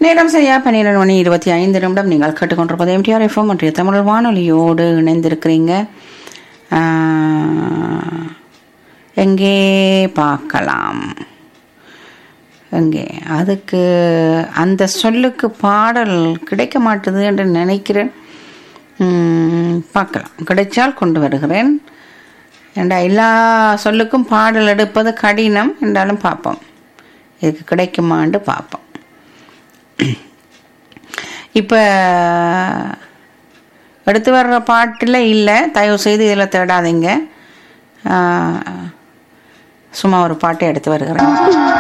நேரம் சரியா பன்னிரண்டு மணி இருபத்தி ஐந்து நிமிடம் நீங்கள் கேட்டுக்கொண்டிருப்பது எம்டிஆர் எஃப்எம் மற்றும் தமிழ் வானொலியோடு இணைந்திருக்கிறீங்க ஆஹ், எங்கே பார்க்கலாம் எங்கே அதுக்கு அந்த சொல்லுக்கு பாடல் கிடைக்க மாட்டுது என்று நினைக்கிறேன் உம், பார்க்கலாம் கிடைச்சால் கொண்டு வருகிறேன் ஏண்டா எல்லா சொல்லுக்கும் பாடல் எடுப்பது கடினம் என்றாலும் பார்ப்போம் இதுக்கு கிடைக்குமான்னு பார்ப்போம் இப்போ எடுத்து வர்ற பாட்டில் இல்லை தயவு செய்து இதில் தேடாதீங்க ஆஹ், சும்மா ஒரு பாட்டை எடுத்து வருகிறேன்